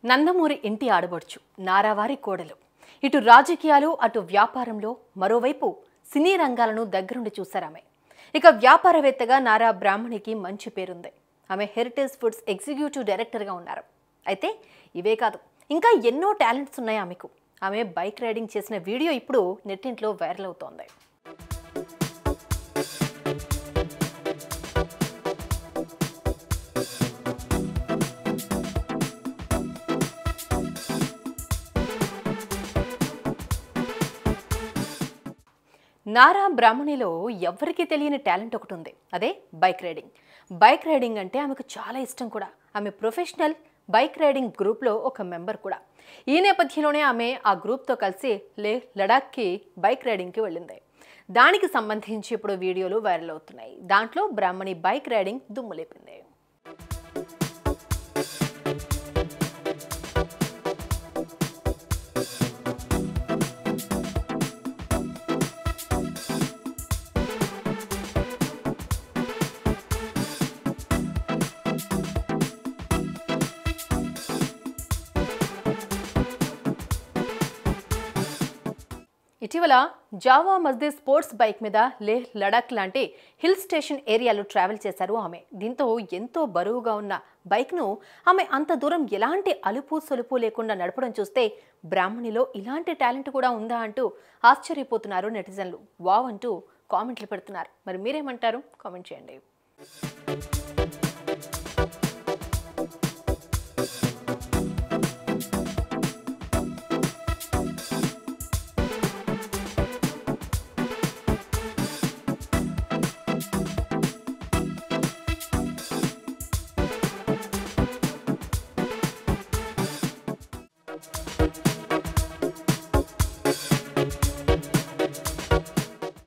నందమూరి ఇంటి ఆడబడుచు నారావారి కోడలు ఇటు రాజకీయాలు అటు వ్యాపారంలో మరోవైపు సినీ రంగాలను దగ్గరుండి చూశారామె ఇక వ్యాపారవేత్తగా నారా బ్రాహ్మణికి మంచి పేరుంది ఆమె హెరిటేజ్ ఫుడ్స్ ఎగ్జిక్యూటివ్ డైరెక్టర్గా ఉన్నారు అయితే ఇవే కాదు ఇంకా ఎన్నో టాలెంట్స్ ఉన్నాయి ఆమెకు ఆమె బైక్ రైడింగ్ చేసిన వీడియో ఇప్పుడు నెట్టింట్లో వైరల్ అవుతోంది నారా బ్రాహ్మణిలో ఎవ్వరికీ తెలియని టాలెంట్ ఒకటి ఉంది అదే బైక్ రైడింగ్ బైక్ రైడింగ్ అంటే ఆమెకు చాలా ఇష్టం కూడా ఆమె ప్రొఫెషనల్ బైక్ రైడింగ్ గ్రూప్లో ఒక మెంబర్ కూడా ఈ నేపథ్యంలోనే ఆమె ఆ గ్రూప్తో కలిసి లే లడాఖ్కి బైక్ రైడింగ్కి వెళ్ళింది దానికి సంబంధించి ఇప్పుడు వీడియోలు వైరల్ అవుతున్నాయి దాంట్లో బ్రాహ్మణి బైక్ రైడింగ్ దుమ్ము లేపింది ఇటీవల జావా మజ్దే స్పోర్ట్స్ బైక్ మీద లేహ్ లడాక్ లాంటి హిల్ స్టేషన్ ఏరియాలో ట్రావెల్ చేశారు ఆమె దీంతో ఎంతో బరువుగా ఉన్న బైక్ను ఆమె అంత దూరం ఎలాంటి అలుపు సొలుపు లేకుండా నడపడం చూస్తే బ్రాహ్మణిలో ఇలాంటి టాలెంట్ కూడా ఉందా అంటూ ఆశ్చర్యపోతున్నారు నెటిజన్లు వావ్ అంటూ కామెంట్లు పెడుతున్నారు మరి మీరేమంటారు కామెంట్ చేయండి